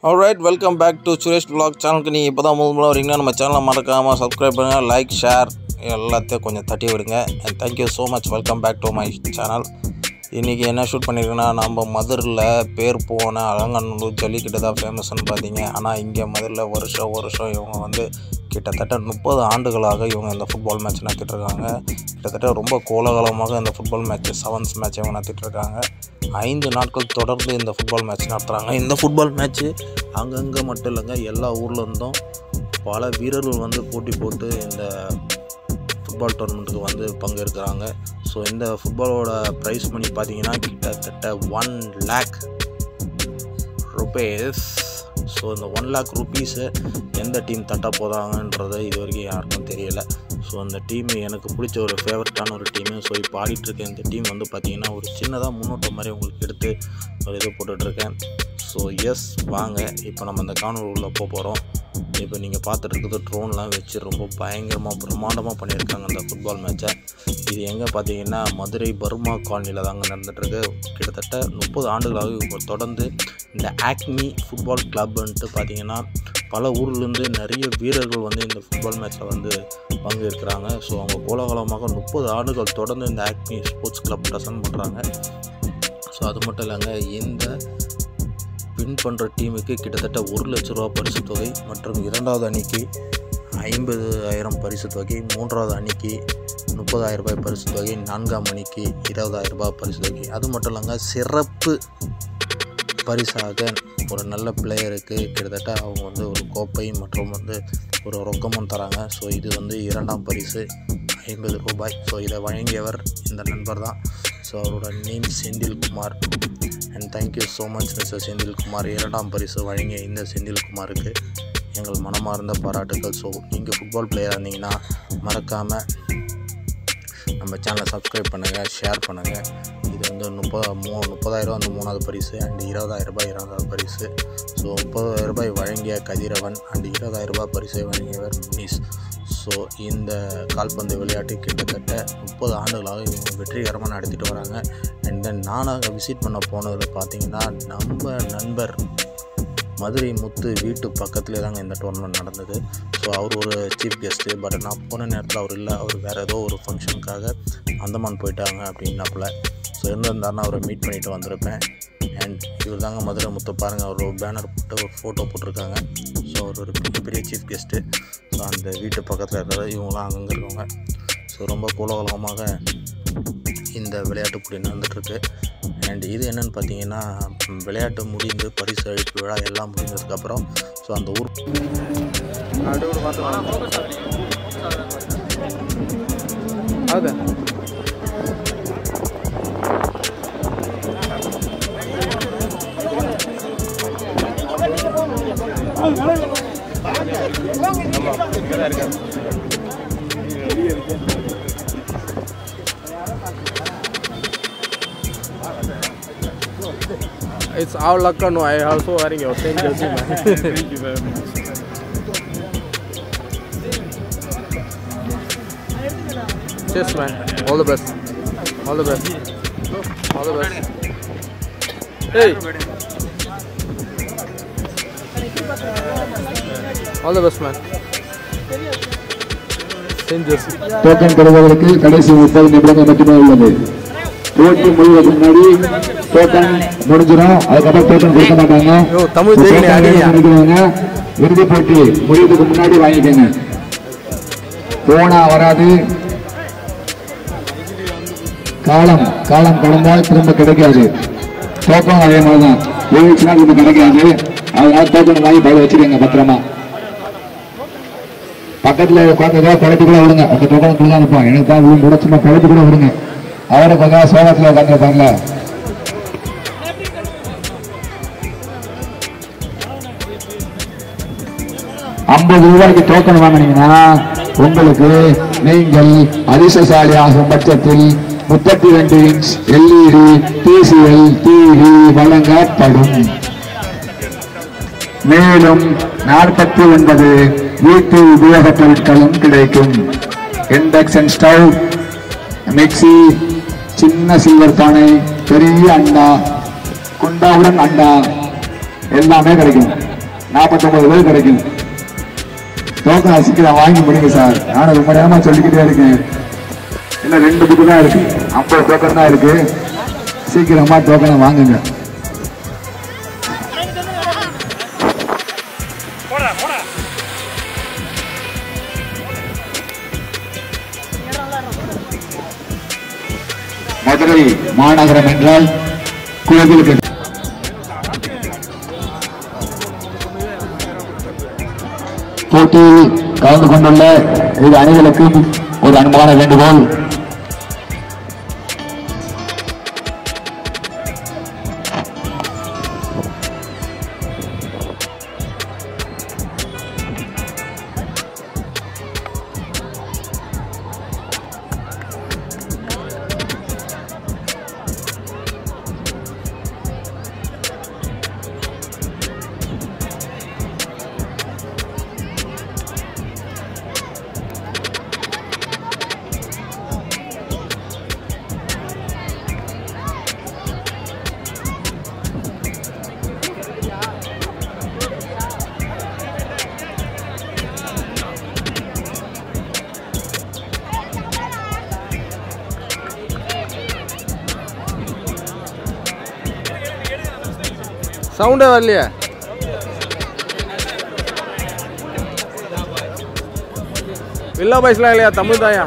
Alright welcome back to Suresh vlog சேனலுக்கு நீங்கள் இப்போ தான் முதல் முதல்ல வரீங்கன்னா நம்ம சேனலை மறக்காமல் சப்ஸ்கிரைப் பண்ணுங்கள் லைக் ஷேர் எல்லாத்தையும் கொஞ்சம் தட்டி விடுங்க and thank you so much welcome back to my channel இன்றைக்கி என்ன ஷூட் பண்ணியிருக்கேன்னா நம்ம மதுரில் பேர் போன அலங்கநல்லூர் ஜல்லிக்கட்டு தான் ஃபேமஸ்னு பார்த்தீங்க ஆனால் இங்கே மதுரில் வருஷம் வருஷம் இவங்க வந்து கிட்டத்தட்ட முப்பது ஆண்டுகளாக இவங்க இந்த ஃபுட்பால் மேட்ச் நடத்திட்டு இருக்காங்க கிட்டத்தட்ட ரொம்ப கோலாகலமாக இந்த ஃபுட்பால் மேட்ச் செவன்ஸ் மேட்ச் இவங்க நடத்திட்டு இருக்காங்க ஐந்து நாட்கள் தொடர்ந்து இந்த ஃபுட்பால் மேட்ச் நடத்துகிறாங்க இந்த ஃபுட்பால் மேட்ச்சு அங்கங்கே மட்டும் இல்லைங்க எல்லா ஊர்ல இருந்தும் பல வீரர்கள் வந்து போட்டி போட்டு இந்த ஃபுட்பால் டோர்னமெண்ட்டுக்கு வந்து பங்கேற்கிறாங்க ஸோ இந்த ஃபுட்பாலோட ப்ரைஸ் மணி பார்த்தீங்கன்னா கிட்டத்தட்ட ஒன் லேக் ருபீஸ் ஸோ இந்த ஒன் லேக் ருபீஸை எந்த டீம் தட்ட போதாங்கன்றது இது வரைக்கும் யாருக்கும் தெரியல ஸோ அந்த டீம் எனக்கு பிடிச்ச ஒரு ஃபேவரட்டான ஒரு டீமு ஸோ இப்போ ஆடிட்டுருக்க இந்த டீம் வந்து பார்த்திங்கன்னா ஒரு சின்னதாக முன்னோட்டம் மாதிரி உங்களுக்கு எடுத்து ஒரு இது போட்டுட்ருக்கேன் ஸோ எஸ் வாங்க இப்போ நம்ம இந்த காணொலி உள்ள போக போகிறோம் இப்போ நீங்கள் பார்த்துட்டு இருக்கிறது ட்ரோன்லாம் வச்சு ரொம்ப பயங்கரமாக பிரம்மாண்டமாக பண்ணியிருக்காங்க அந்த ஃபுட்பால் மேட்சை இது எங்கே பார்த்தீங்கன்னா மதுரை பர்மா காலனியில் தாங்க நடந்துகிட்ருக்கு கிட்டத்தட்ட முப்பது ஆண்டுகளாக இவங்க தொடர்ந்து இந்த ஆக்மி ஃபுட்பால் கிளப்ன்ட்டு பார்த்தீங்கன்னா பல ஊர்லேருந்து நிறைய வீரர்கள் வந்து இந்த ஃபுட்பால் மேட்ச்சில் வந்து பங்கேற்கிறாங்க ஸோ அவங்க கோலாகலமாக முப்பது ஆண்டுகள் தொடர்ந்து இந்த ஆக்மி ஸ்போர்ட்ஸ் கிளப் ப்ரெசன்ட் பண்ணுறாங்க ஸோ அது மட்டும் இல்லைங்க இந்த வின் பண்ணுற டீமுக்கு கிட்டத்தட்ட ஒரு லட்ச ரூபா பரிசு தொகை மற்றும் இரண்டாவது அணிக்கு ஐம்பது ஆயிரம் பரிசு தொகை மூன்றாவது அணிக்கு முப்பதாயிரம் ரூபாய் பரிசு தொகை நான்காம் அணிக்கு இருபதாயிரம் ரூபாய் பரிசு தொகை அது மட்டும் இல்லைங்க சிறப்பு பரிசாக ஒரு நல்ல பிளேயருக்கு கிட்டத்தட்ட அவங்க வந்து ஒரு கோப்பை மற்றும் வந்து ஒரு ரொக்கமும் தராங்க ஸோ இது வந்து இரண்டாம் பரிசு ஐம்பது ரூபாய் ஸோ இதை வழங்கியவர் இந்த நண்பர் தான் ஸோ அவரோட name Senthilkumar and thank you so much mister Senthilkumar இரண்டாம் பரிசு வழங்கிய இந்த செந்தில்குமாருக்கு எங்கள் மனமார்ந்த பாராட்டுகள் ஸோ நீங்கள் ஃபுட்பால் பிளேயராக இருந்தீங்கன்னா மறக்காமல் நம்ம சேனலை சப்ஸ்கிரைப் பண்ணுங்கள் ஷேர் பண்ணுங்கள் இது வந்து முப்பது மூ முப்பதாயிரம் வந்து மூணாவது பரிசு அண்ட் இருபதாயிரம் ரூபாய் இரண்டாவது பரிசு ஸோ முப்பதாயிரம் ரூபாய் வழங்கிய கதிரவன் அண்ட் இருபதாயிரம் ரூபாய் பரிசை வழங்கியவர் முனிஸ் ஸோ இந்த கால்பந்து விளையாட்டு கிட்டத்தட்ட முப்பது ஆண்டுகளாக இவங்க வெற்றிகரமாக நடத்திட்டு வராங்க அண்ட் தென் நானாக விசிட் பண்ண போனதில் பார்த்தீங்கன்னா நம்ம நண்பர் மதுரை முத்து வீட்டு பக்கத்துலேயே தாங்க இந்த டோர்னமெண்ட் நடந்தது ஸோ அவர் ஒரு சீஃப் கெஸ்ட்டு பட் நான் போன நேரத்தில் அவர் இல்லை அவர் வேறு ஏதோ ஒரு ஃபங்க்ஷனுக்காக அந்தமான் போயிட்டாங்க அப்படின்னாப்புல ஸோ இருந்திருந்தாருன்னா அவரை மீட் பண்ணிட்டு வந்திருப்பேன் அண்ட் இவர் தாங்க மதுரை முத்து பாருங்கள் அவர் ஒரு பேனர் போட்டு ஒரு ஃபோட்டோ போட்டிருக்காங்க ஸோ அவர் ஒரு மிகப்பெரிய சீஃப் கெஸ்ட்டு ஸோ அந்த வீட்டு பக்கத்தில் இருக்கிறது இவங்களாம் அங்கங்கே இருக்கவங்க ஸோ ரொம்ப கோலாகலமாக இந்த விளையாட்டு போட்டி நடந்துகிட்ருக்கு அண்ட் இது என்னென்னு பார்த்தீங்கன்னா விளையாட்டு முடிந்து பரிசு அளிப்பு விழா எல்லாம் முடிஞ்சதுக்கப்புறம் ஸோ அந்த ஊர் ಹೌದಾ It's our luck, no. I also wearing your same jersey, man. Thank you very much. Cheers, man. All the best. All the best. All the best. Hey. All the best, man. Same jersey. Token பெறுவதற்கு கடைசி முப்பது நிமிடங்கள் மட்டுமே உள்ளது போட்டி முடிவதற்கு முன்னாடி token முடிஞ்சிடும் அதுக்கப்புறம் டோக்கன் கொடுக்க மாட்டாங்க ஐயோ, தமிழ் தெரியுங்க, டோக்கன் அடிங்க. வாங்கிக்கோங்க. இறுதி போட்டி முடிவதற்கு முன்னாடி வாங்கிக்கோங்க போனா வராது காலம் காலம் கடந்தால் திரும்ப கிடைக்காது டோக்கன் அதே மாதிரி தான் போயிடுச்சுன்னா திரும்ப கிடைக்காது அதனால டோக்கன் வாங்கி பயில வச்சுக்கோங்க பத்திரமா பக்கத்துல உட்காந்து ஏதாவது குழப்பி கூட விடுங்க அந்த டோக்கன் கூட தான் இருப்பான் எனக்கு தான் விழுந்து கூட சும்மா குழப்பி கூட விடுங்க அவரை கொஞ்சம் சோகத்துல உட்காந்துருப்பாங்களா ஐம்பது ரூபாய்க்கு டோக்கன் வாங்கினீங்கன்னா உங்களுக்கு நீங்கள் அதிர்ஷ்டசாலி ஆகும் பட்சத்தில் முப்பத்தி ரெண்டு இன்ச் எல்இடி டிசிஎல் டிவி வழங்கப்படும் மேலும் நாற்பத்தி ஒன்பது வீட்டு உபயோகப் பொருட்களும் கிடைக்கும் இண்டக்ஷன் ஸ்டவ் மிக்ஸி சின்ன சில்வர் பானை பெரிய அண்டா குண்டாவுடன் அண்டா எல்லாமே கிடைக்கும் நாற்பத்தொன்பது பேர் கிடைக்கும் டோக்கன் சீக்கிரம் வாங்கி முடிங்க சார் நானும் ரொம்ப நேரமா சொல்லிக்கிட்டே இருக்கேன் இன்னும் ரெண்டு புக்கு தான் இருக்கு ஐம்பது டோக்கன் தான் இருக்கு சீக்கிரமா டோக்கனை வாங்குங்க மதுரை மாநகரம் என்றால் கோவிலுக்கு போட்டியில் கலந்து கொண்டுள்ள இரு அணிகளுக்கும் ஒரு அன்பான வேண்டுகோள் சவுண்டே வரலையே வில்லா பாய்ஸ்லாம் இல்லையா தமிழ் தாயா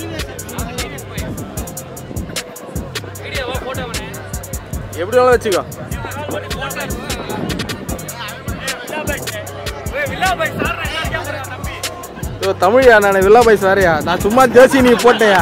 எப்படி வேணாலும் வச்சுக்கோ ஐயோ, தமிழ்யா நான் வில்லா பாய்ஸ் வேறயா நான் சும்மா ஜேர்சி நீ போட்டேயா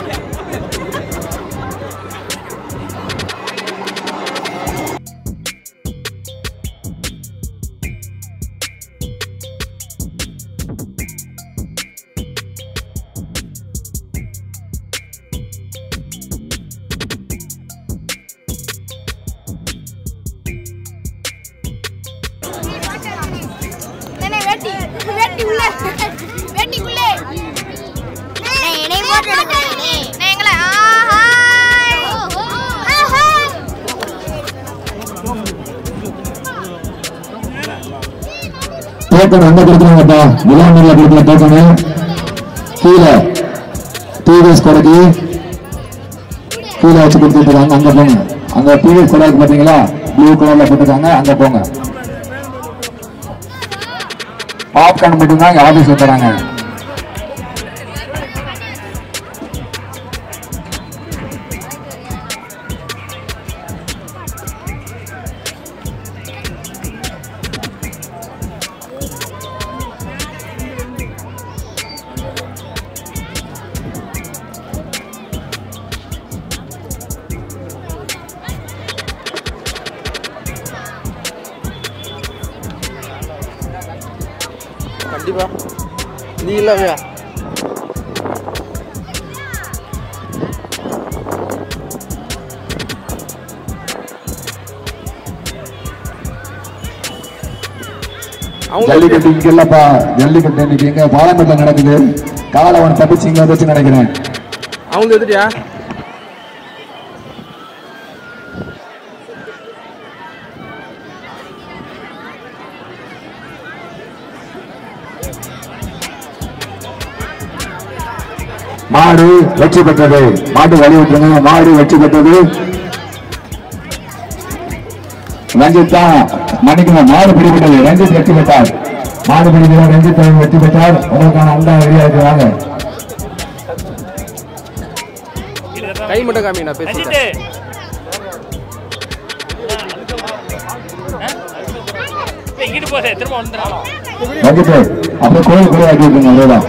நே வெட்டி வெட்டி உள்ள வெட்டி உள்ள நே என்னை போட்டு எடுக்கிறேன் நே எங்களை ஆஹா ஆஹா டோக்கன் எங்க கொடுக்கணுங்கப்பா விளாண்டில கொடுக்கல டோக்கனு கீழே டிவிஎஸ் கொடைக்கு கீழே வச்சு கொடுத்துட்டு இருக்காங்க அங்க போங்க அங்க டிவிஎஸ் கொடை இருக்கு பாத்தீங்களா ப்ளூ கலர்ல போட்டுருக்காங்க அங்க போங்க பாப்கார்ன் மட்டும்தான் இங்க ஆபீஸ் தராங்க கண்டிப்பா நீ இல்லவையா அவங்க ஜல்லிக்கட்டு இங்க இல்லப்பா ஜல்லிக்கட்டு இன்னைக்கு எங்க பாலமேட்டில் நடக்குது காலை அவன் தப்பிச்சு இங்க வச்சு நினைக்கிறேன் அவங்க எதுட்டியா மாடு வெற்றி பெற்றது மாட்டு வழி விட்டுருங்க மாடு வெற்றி பெற்றது ரஞ்சித் தான் மன்னிக்கணும் மாடு பிடிபட்டது ரஞ்சித் வெற்றி பெற்றார் மாடு பிடிக்கிறார் ரஞ்சித் அவர்கள் வெற்றி பெற்றார் உங்களுக்கான அந்த ரெடியா இருக்கிறாங்க கை மட்டும் காமி நான் பேசிட்டேன் இங்கிட்டு போதே திரும்ப வந்துடும் ரஞ்சித் அப்படியே கோயில் கூட ஆக்கி விட்டுருங்க அவ்வளவுதான்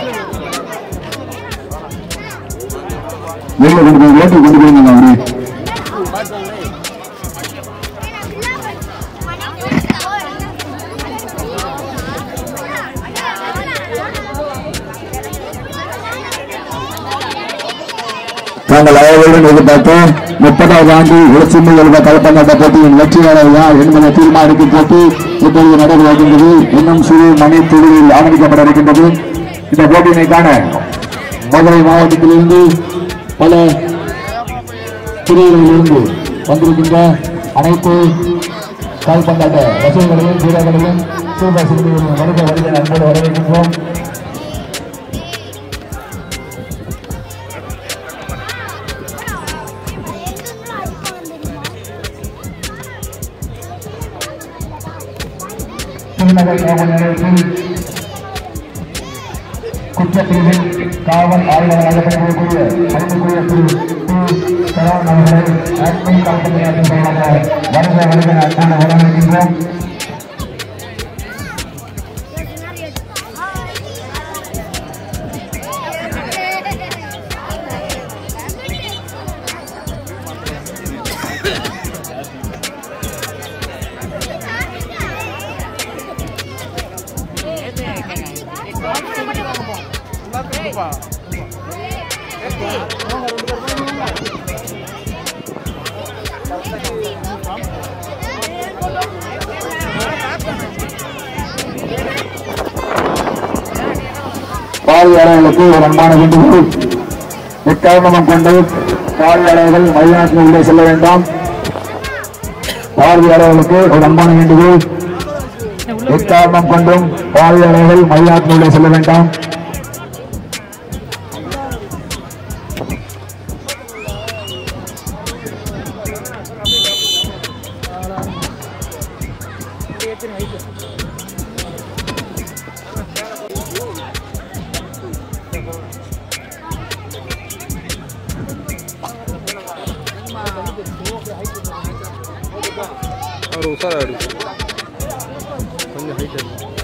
வெளியே கொண்டு போய் ரோட்டு கொண்டு போயிருங்க அப்படியே நாங்கள் அனைவரும் எதிர்பார்த்தோம் முப்பதாவது ஆண்டு உலச்சிம்மி எழுத கலப்பந்தாட்ட போட்டியின் வெற்றியாளர் யார் என்பதை தீர்மானிக்கும் போட்டி இப்பொழுது நடைபெற இருக்கின்றது இன்னும் சிறு மணி துளியில் ஆரம்பிக்கப்பட இருக்கின்றது இந்த போட்டியினை காண மதுரை மாவட்டத்திலிருந்து பல பிரிவுகளிலிருந்து வந்திருக்கின்ற அனைத்து கால்பந்தாட்ட ரசிகர்களையும் வீரர்களையும் சூப்பர் சிறுமிகளின் வருக வருக நண்போடு வரவேற்கின்றோம் திருநகர் காவல் நிலையத்தில் குற்றப்பிரிவில் காவல் ஆய்வாளராக பணிபுரியக்கூடிய மதிப்புக்குரிய திரு டி. சரவணன் அவர்களை அட்மின் காவல்துறையின் சார்பாக வருக வருக அன்பான வரவேற்கின்றோம் பார்வையாளர்களுக்கு ஒரு அன்பான வேண்டுகோள் எக்காரணமும் கொண்டு பார்வையாளர்கள் மைதானத்தில் உள்ளே செல்ல வேண்டாம் பார்வையாளர்களுக்கு ஒரு அன்பான வேண்டுகோள் எக்காரணம் கொண்டும் பார்வையாளர்கள் மைதானத்தில் உள்ளே செல்ல வேண்டாம் அவர் உஷாரா எடுக்கும் கொஞ்சம் ஹைட்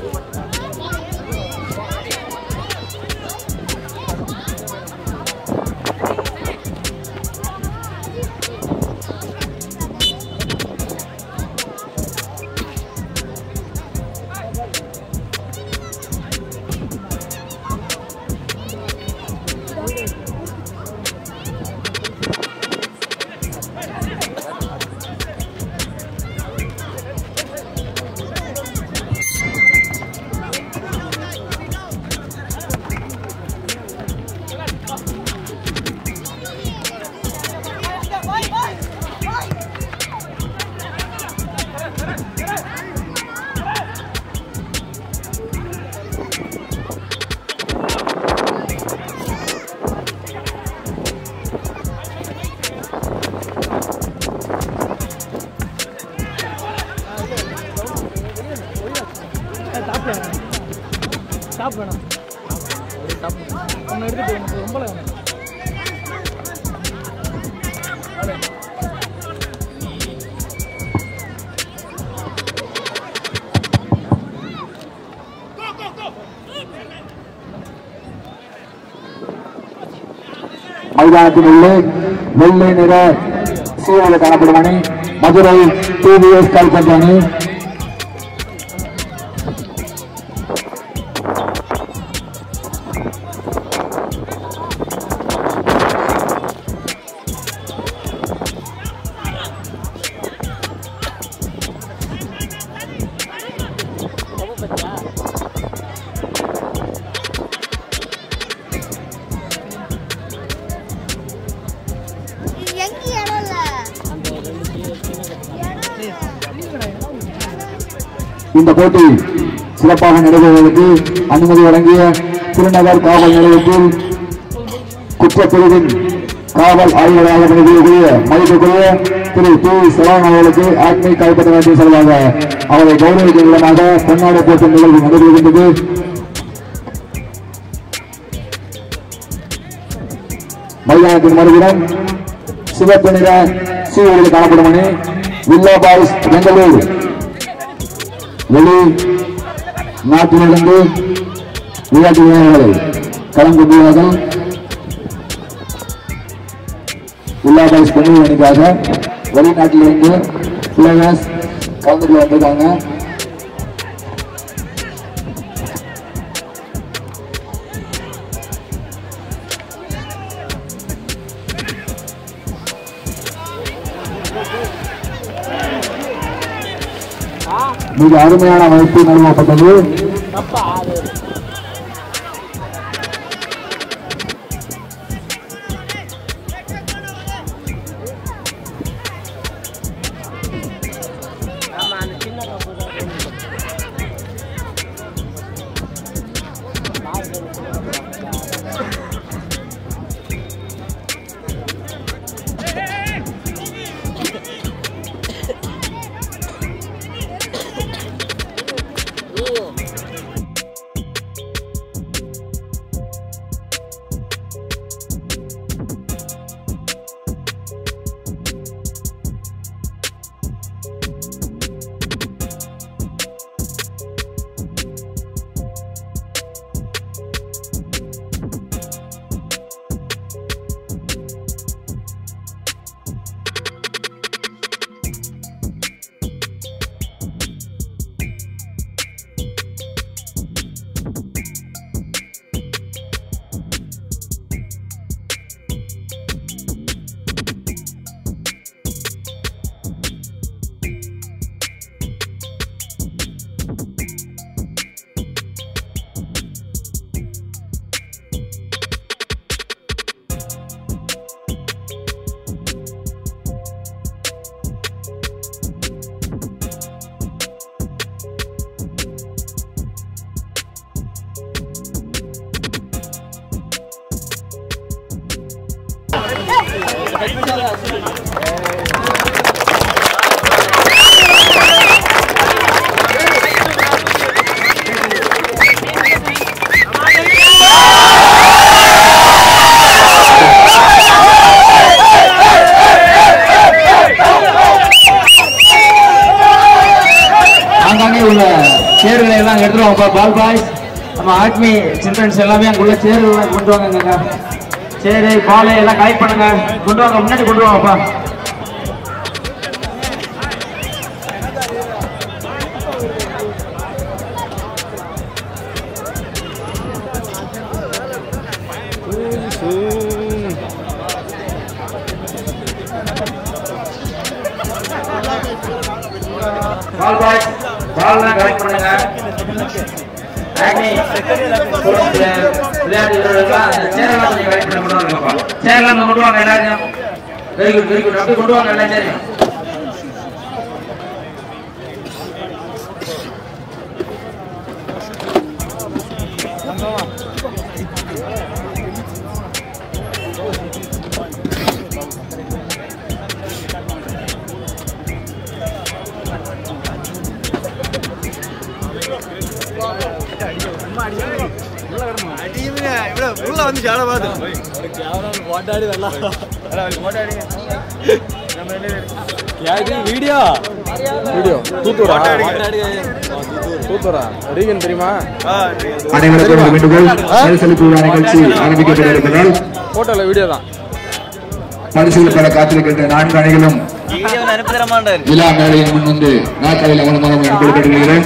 ஸ்டாப் வேணாம் ஒன்று எடுத்துட்டு எனக்கு ரொம்ப வேணும் மைதானத்தில் உள்ள வெள்ளை நிற சீரக காணப்படும் அணி மதுரை டிவிஎஸ் கால்பந்து அணி எங்க இடம் இல்ல இந்த போட்டி சிறப்பாக நடைபெறுவதற்கு அனுமதி வழங்கிய திருநகர் காவல் நிலையத்தில் குற்றப்பிரிவின் காவல் ஆய்வாளராக பணிபுரியக்கூடிய மதிப்புக்குரிய திரு பி சரவணன் அவர்களுக்கு ஆத்மீக கைப்பற்ற வேண்டிய செலவாக அவரை கௌரவிக்கும் விதமாக பொன்னாடை போட்டி நிகழ்வு நடைபெறுகின்றது மைதானத்தின் மறுபுறம் சிவப்பு நிற சீவர்கள் காணப்படும் அணி வில்லா பாய்ஸ் பெங்களூர் வெளி நாட்டிலிருந்து விளையாட்டு வீரர்களை களம் கொண்டுள்ளார்கள் வில்லா பாய்ஸ் பெங்களூர் அணிக்காக வெளிநாட்டிலிருந்து பிளேயர்ஸ் கலந்துட்டு வந்திருக்காங்க மிக அருமையான அமைப்பு நிறுவப்பட்டது அங்க எடுத்துட்டு வாங்கப்பா பால் பாய்ஸ் நம்ம ஆட்மி சில்ட்ரன்ஸ் எல்லாமே அங்குள்ள சேர் எல்லாம் கொண்டு வாங்க சேரு பால் எல்லாம் கலெக்ட் பண்ணுங்க கொண்டு வாங்க முன்னாடி கொண்டு வாங்கப்பா பால் பாய்ஸ் பால்லாம் கலெக்ட் பண்ணுங்க ஆக்னி விளையாட்டு வீரர்களுக்கெல்லாம் அந்த சேரெல்லாம் கொஞ்சம் கலெக்ட் பண்ணி கொண்டு வாங்கப்பா சேர்லாம் அங்க கொண்டு வாங்க எல்லாரையும் வெரி குட் வெரி குட் அப்படியே கொண்டு வாங்க எல்லா சேரையும் வீடியோ தூத்துரா தூத்துரா ரீகன் தெரியுமா அனைவருக்கும் ஒரு வேண்டுகோள் பரிசளிப்பு விழா நிகழ்ச்சி ஆரம்பிக்கப்பட இருப்பதால் போட்டோல வீடியோ தான் பரிசுகள் பெற காத்திருக்கின்ற நான்கு அணிகளும் விழா மேடையின் முன் வந்து நாட்களில் அமலமாக அன்போடு கேட்டுக்கொள்கிறேன்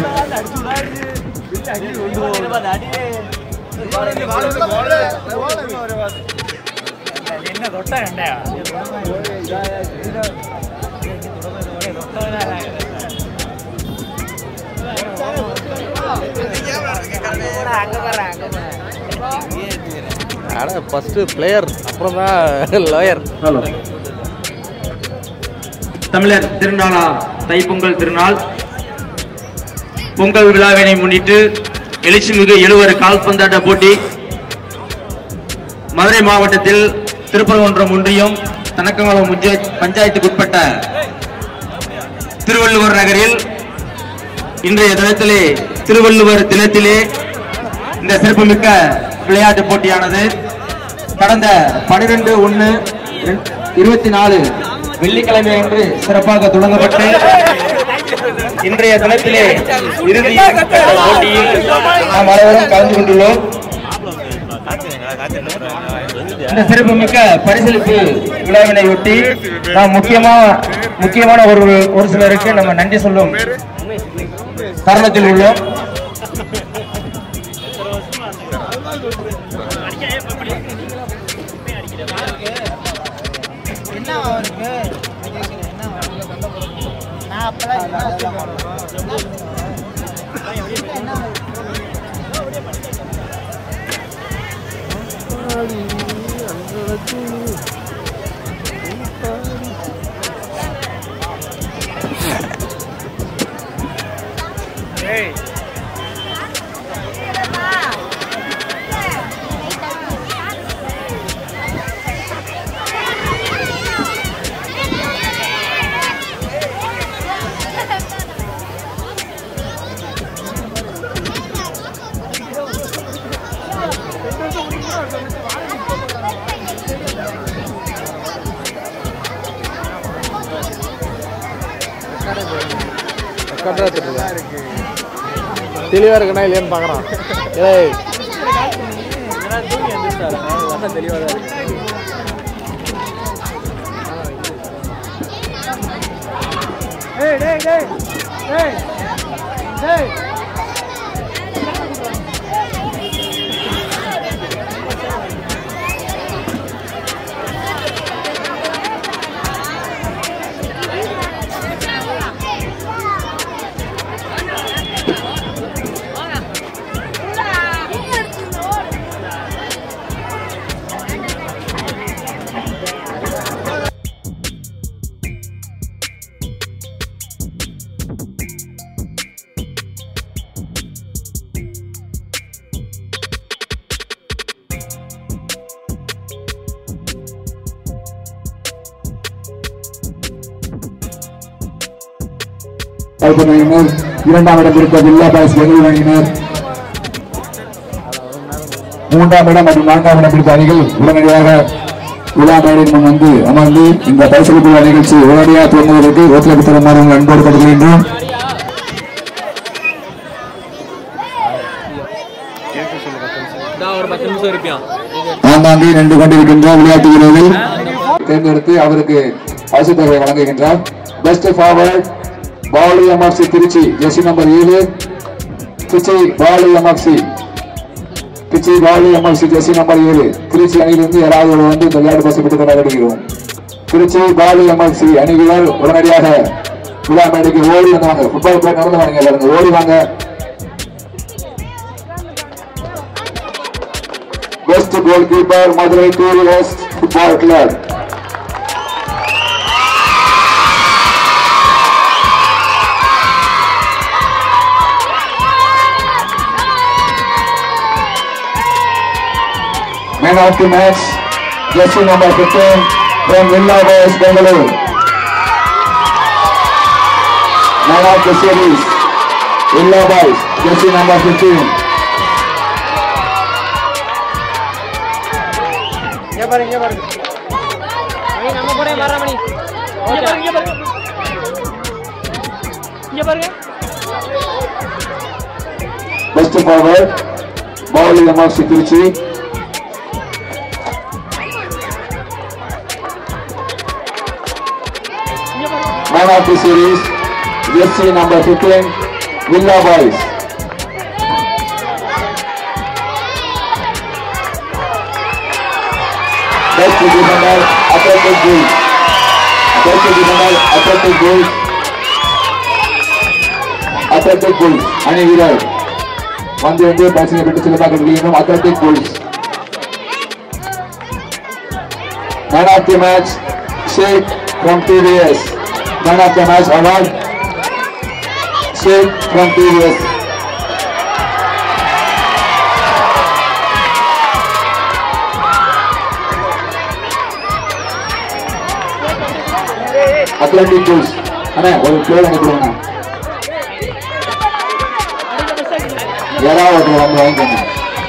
அட ஃபர்ஸ்ட் பிளேயர் அப்புறம் தான் லாயர் ஹலோ தமிழர் திருநாளா தைப்பொங்கல் திருநாள் பொங்கல் விழாவினை முன்னிட்டு எழுச்சிமிகு எழுவர் கால்பந்தாட்ட போட்டி மதுரை மாவட்டத்தில் திருப்பரங்குன்றம் ஒன்றியம் தனக்கமலம் முஞ்ச- பஞ்சாயத்துக்குட்பட்ட திருவள்ளுவர் நகரில் இன்றைய தினத்திலே திருவள்ளுவர் தினத்திலே இந்த சிறப்புமிக்க விளையாட்டு போட்டியானது கடந்த பனிரெண்டு ஒன்று இருபத்தி நாலு வெள்ளிக்கிழமை அன்று சிறப்பாக தொடங்கப்பட்டு இன்றைய தினத்திலே இறுதி கட்ட போட்டியில் நாம் அனைவரும் கலந்து கொண்டுள்ளோம் இந்த சிறப்புமிக்க பரிசளிப்பு விழாவினை ஒட்டி நாம் முக்கியமா முக்கியமான ஒரு ஒரு சிலருக்கு நம்ம நன்றி சொல்லும் தருணத்தில் உள்ளோம் ரெக்கார்டா எடுத்துட்டு தெளிவா இருக்கனா இல்லையான்னு பாக்குறான் ஏய் கைப்பற்ற அணியினர் இரண்டாம் இடம் இருக்க வில்லா பாய்ஸ் பெங்களூர் அணியினர் மூன்றாம் இடம் மற்றும் நான்காம் இடம் இருக்க அணிகள் உடனடியாக விழா மேடையின் முன் வந்து அமர்ந்து இந்த பரிசளிப்பு விழா நிகழ்ச்சி உடனடியாக துவங்குவதற்கு ஒத்துழைப்பு தருமாறு உங்கள் அன்போடு கேட்டுக்கொள்கின்றோம் இருப்பியான் ஆங்காங்கே நின்று கொண்டிருக்கின்ற விளையாட்டு வீரர்கள் தேர்ந்தெடுத்து அவருக்கு பரிசு தொகை வழங்குகின்றார் best forward Balu MFC Tiruchi jersey number ஏழு Tiruchi Balu MFC Tiruchi Balu MFC jersey number ஏழு திருச்சி அணியிலிருந்து யாராவது ஒருவர் வந்து இந்த விளையாட்டு பரிசு பெற்று கொண்டாடுகிறோம் திருச்சி பாலு எம்எஃப்சி அணி வீரர் உடனடியாக விழா மேடைக்கு ஓடி வந்தாங்க ஃபுட்பால் பிளேயர் நடந்து வாங்க எல்லாரும் ஓடி வாங்க best goal keeper Madurai tour west football club Man of the match, jersey number 15 from Villa Boys, Bengaluru. Man of the series, Villa Boys, jersey number 15. இங்க பாருங்க இங்க பாருங்க மணி நம்ம கூட வர மணி இங்க பாருங்க இங்க பாருங்க இங்க பாருங்க Best forward, ball in the mark Tiruchi. Man of the series, jersey number 15, Villa Boys. Best defender, attractive goal. Best defender, attractive goal. Attractive goal. அணி வீரர் வந்து வந்து பரிசனை பெற்று செல்வதாக முடியும் athletic goals man of the match Sheikh from TVS man of the match award Sheikh from TVS athletic goals அண்ணா ஒரு player எனக்கு கொடுங்க யாராவது ஒருத்தர் வந்து வாங்கிக்கோங்க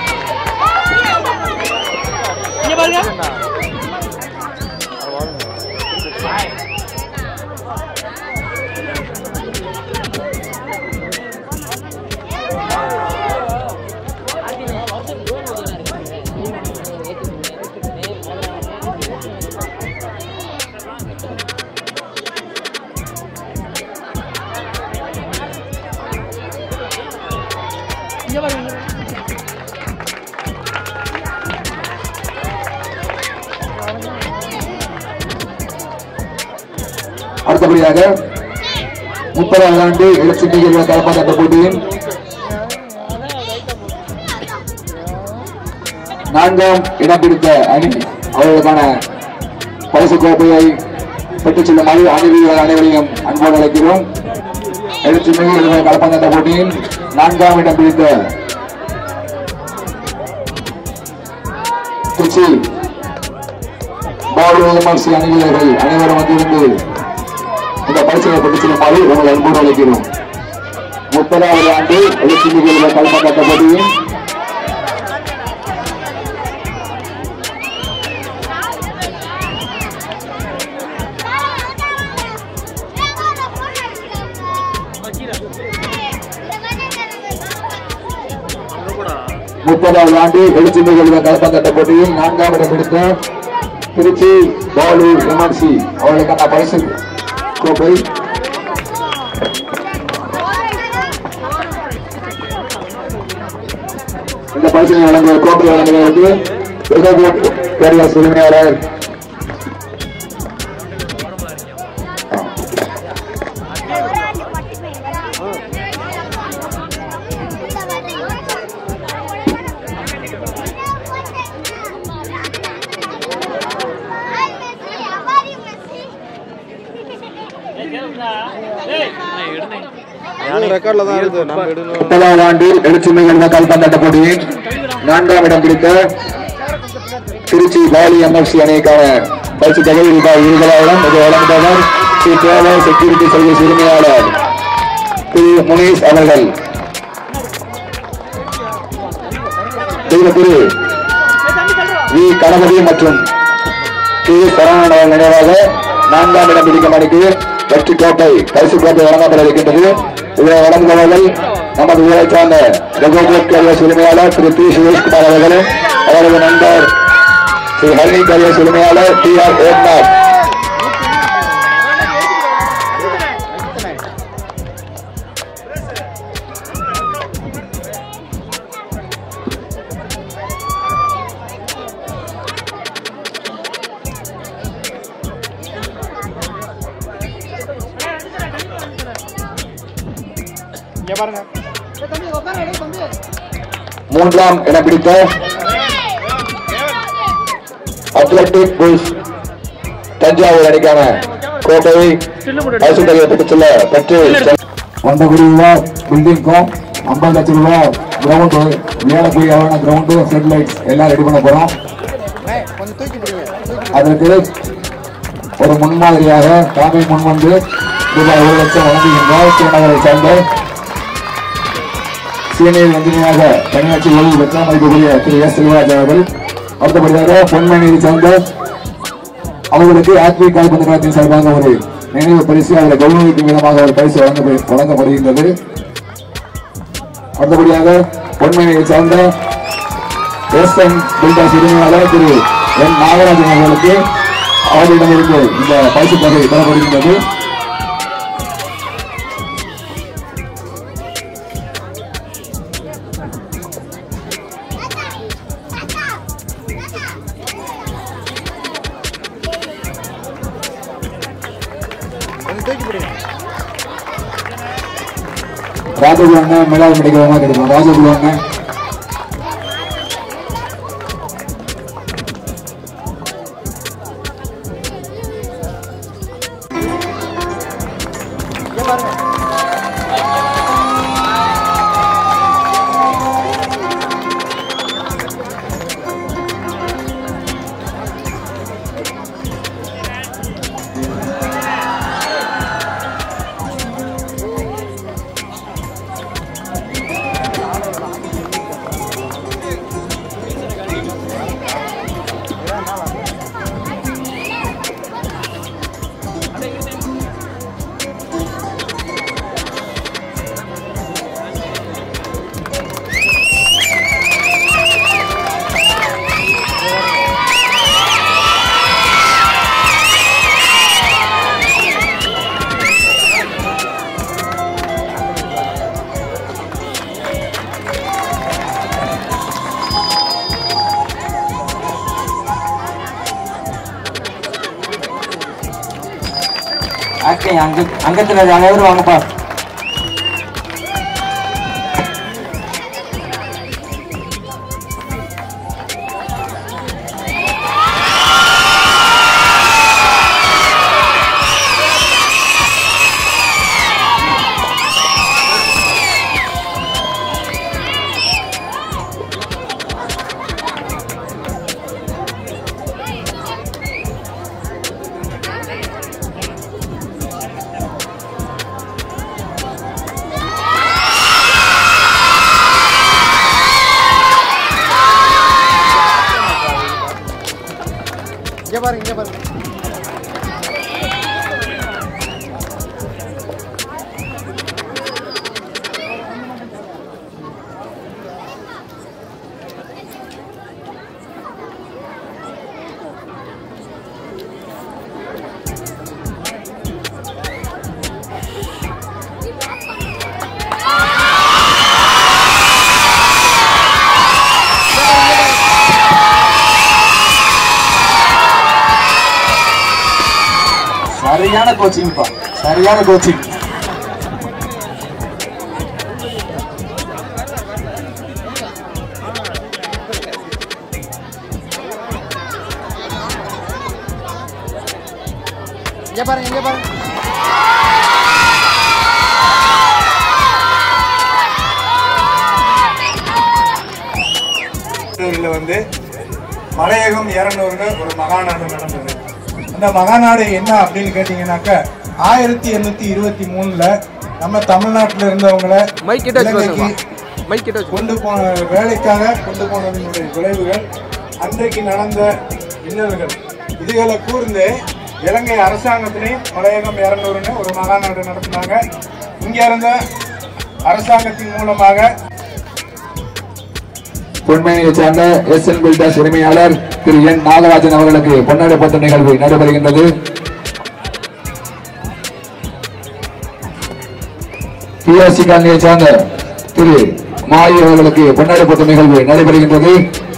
இங்க பாருங்க இங்க பாருங்க அடுத்தபடியாக முப்பதாம் ஆண்டு எழுச்சி நிகழ்வு கால்பந்தாட்ட போட்டியின் நான்காம் இடம் பிடித்த அணி அவர்களுக்கான பரிசு கோப்பையை பெற்றுச் செல்லுமாறு அணி வீரர்கள் அனைவரையும் அன்போடு அழைக்கிறோம் எழுச்சி நிகழ்வு கால்பந்தாட்ட போட்டியின் நான்காம் இடம் பிடித்த திருச்சி பாலு எம்எஃப்சி அணி வீரர்கள் அனைவரும் வந்திருந்து இந்த பரிசனை பெற்று செல்லுமாறு உங்களை அன்போடு அழைக்கிறோம் முப்பதாவது ஆண்டு எழுச்சி நிகழ்வு கால்பந்தாட்ட போட்டியின் முப்பதாவது ஆண்டு எழுச்சி நிகழ்வு கால்பந்தாட்ட போட்டியில் நான்காம் இடம் பிடித்த திருச்சி பாலு எம்என்சி அவர்களுக்கான பரிசு கோப்பை இந்த பரிசினை வழங்கிய கோப்பை வழங்குவதற்கு ரிசர்வ் கேரியர்ஸ் உரிமையாளர் ரெக்கார்ட்ல தான் இருக்கு நம்ம எடுக்கணும் முப்பதாவது ஆண்டு எழுச்சி நிகழ்வு கால்பந்தாட்ட போட்டியில் நான்காம் இடம் பிடித்த திருச்சி பாலி எம்எஃப்சி அணிக்கான பரிசு தொகை ரூபாய் இருபதாயிரம் இது வழங்குபவர் ஸ்ரீ தேவ செக்யூரிட்டி சர்வீஸ் உரிமையாளர் திரு முனீஷ் அவர்கள் தெய்வ திரு வி கணபதி மற்றும் திரு சரவணன் நினைவாக நான்காம் இடம் பிடிக்கும் அணிக்கு வெற்றி கோப்பை பரிசு கோப்பை வழங்கப்பட இருக்கின்றது இதனை வழங்குபவர்கள் நமது ஊரை சார்ந்த ரெகோபோட் கேரியர்ஸ் உரிமையாளர் திரு பி சுரேஷ்குமார் அவர்களும் அவரது நண்பர் ஸ்ரீ ஹரிணி கேரியர்ஸ் உரிமையாளர் டி ஆர் ஏக்நாத் மூன்றாம் இடம் பிடித்த அத்லட்டிக் புல்ஸ் தஞ்சாவூர் அணிக்கான கோட்டையை அரசுடைய பிடிச்சுள்ள பெற்று ஒன்றரை கோடி ரூபாய் பில்டிங்க்கும் ஐம்பது லட்சம் ரூபாய் கிரவுண்டு விளையாடக்கூடிய அளவான கிரவுண்டு ஃபிளட் லைட்ஸ் எல்லாம் ரெடி பண்ண போறோம் அதற்கு ஒரு முன்மாதிரியாக தலைமை முன்வந்து ரூபாய் ஒரு லட்சம் வழங்குகின்றார் திருநகரை சார்ந்த சீனியர் இன்ஜினியராக பணியாற்றி ஓய்வு பெற்ற மதிப்புக்குரிய திரு எஸ் செல்வராஜ் அவர்கள் அடுத்தபடியாக பொன்மணியை சார்ந்த அவர்களுக்கு ஆத்மீக கால்பந்து கழகத்தின் சார்பாக ஒரு நினைவு பரிசு அதில் கௌரவிக்கும் விதமாக ஒரு பரிசு வழங்க வழங்கப்படுகின்றது அடுத்தபடியாக பொன்மணியை சார்ந்த எஸ் என் பில்டர்ஸ் உரிமையாளர் திரு என் நாகராஜன் அவர்களுக்கு அவர்களிடமிருந்து இந்த பரிசு தொகை பெறப்படுகின்றது ராஜகுரு அண்ணன் மேலாள் மெடிக்கல் கிடைக்கும் ராஜகுரு அண்ணன் அங்க அங்க அங்கத்துல அனைவரும் வாங்கப்பா சரியான கோச்சிங்ப்பா சரியான கோச்சிங் இங்க பாருங்க இங்க பாருங்க திருவள்ளூர்ல வந்து மலையகம் இரநூறுன்னு ஒரு மகாநாடு நடந்தது அந்த மகாநாடு என்ன அப்படின்னு கேட்டீங்கன்னாக்க ஆயிரத்தி எண்ணூத்தி இருபத்தி மூணுல நம்ம தமிழ்நாட்டுல இருந்தவங்கள மைக் கிட்ட வச்சு இலங்கைக்கு பேசுங்கப்பா மைக் கிட்ட வச்சு கொண்டு போன வேலைக்காக கொண்டு போனதனுடைய விளைவுகள் அன்றைக்கு நடந்த இன்னல்கள் இதுகளை கூர்ந்து இலங்கை அரசாங்கத்திலையும் மலையகம் இரநூறுன்னு ஒரு மகாநாடு நடத்தினாங்க இங்க இருந்த அரசாங்கத்தின் மூலமாக பொன்மையை சார்ந்த எஸ் என் பில்டர்ஸ் உரிமையாளர் திரு என் நாகராஜன் அவர்களுக்கு பொன்னாடப்பட்ட நிகழ்வு நடைபெறுகின்றது பிஎஸ்சி காலனியை சார்ந்த திரு மாயி அவர்களுக்கு பொன்னாடப்பட்ட நிகழ்வு நடைபெறுகின்றது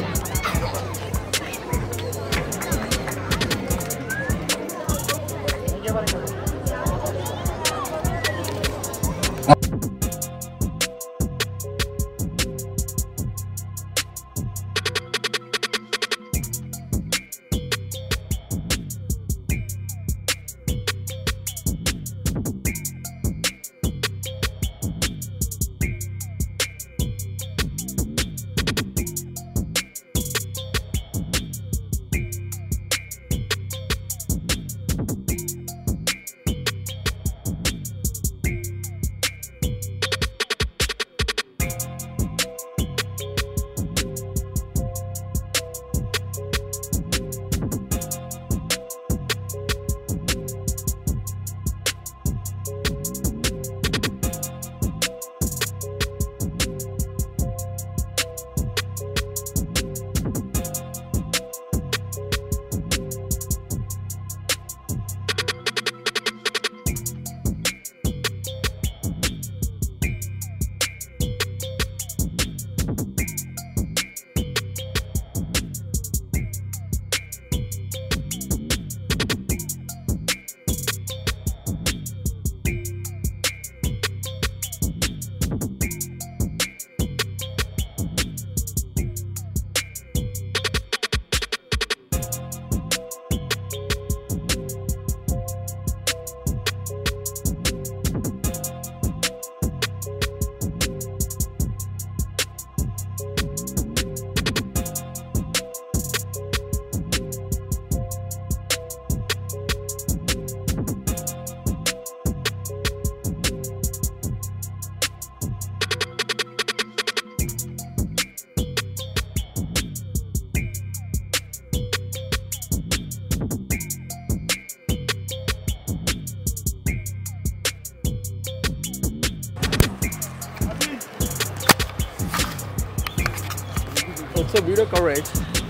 It's a video coverage.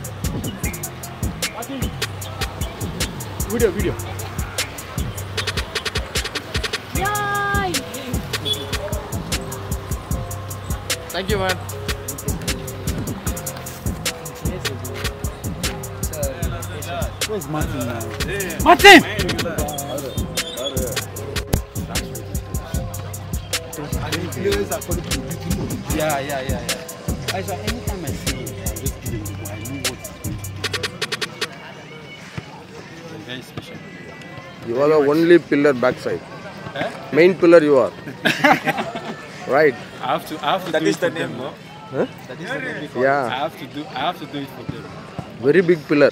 Video, video. Thank you, man. Yeah, yeah, yeah, yeah. I saw anytime I see him, I just give him I know what he's going to do. He's very special. You are the only pillar backside. Main pillar you are. right? I have to, I have to do it for them, no? Huh? That is the name because I Yeah. have to do, I have to do it for them. Very big pillar.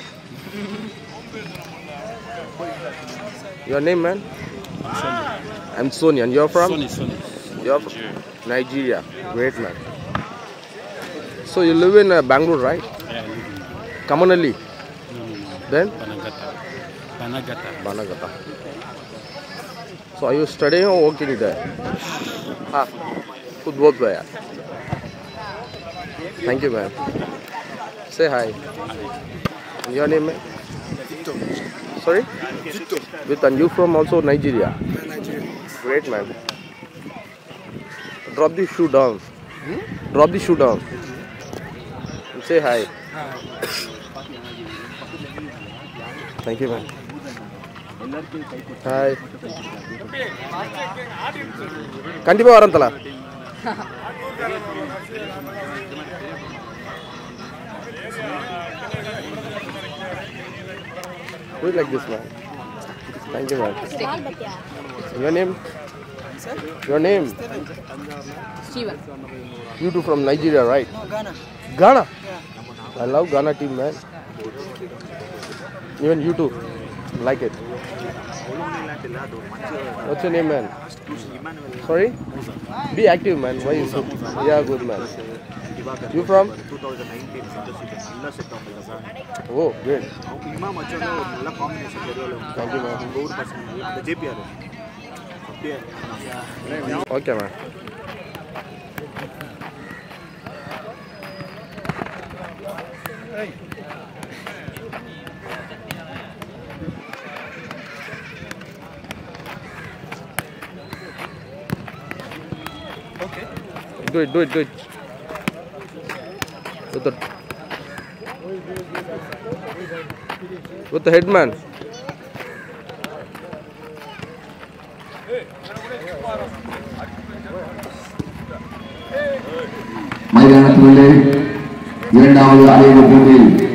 Your name, man? I'm Sony, and you're from? Sonny, Sonny. You're from Nigeria. Great, man. So you live in uh, Bangalore, right? Yeah, I live in Commonly. no, no, no. Then Banagata. Banagata. Banagata. So are you studying or working there? Ah, good both way. Thank you, man. Say hi. And your name, man? Sorry? With and you from also Nigeria? Great, man. Drop the shoe down. Drop the shoe down. And say hi. Thank you, man. Hi கண்டிப்பாக வரேன் தலா Do it like this, man. Thank you, man. Your name? Your name? Steven. You two from Nigeria, right? No, Ghana. Ghana? I love Ghana team, man. Even you too. Like it. What's your name, man? Sorry? Be active, man. Why you so? Yeah, good, man. You from? 2019 நல்ல set of sir Oh, great. அவங்க இமாம் வச்சோட ஒரு நல்ல combination தெரியல Thank you, man. உங்கள் ஊர் பசங்க அந்த ஜேபிஆர் அப்படியே Okay, man. Do it, do it, do it. With the with the headman. மைதானத்திலுள்ளே இரண்டாவது அரையிறு போட்டியில்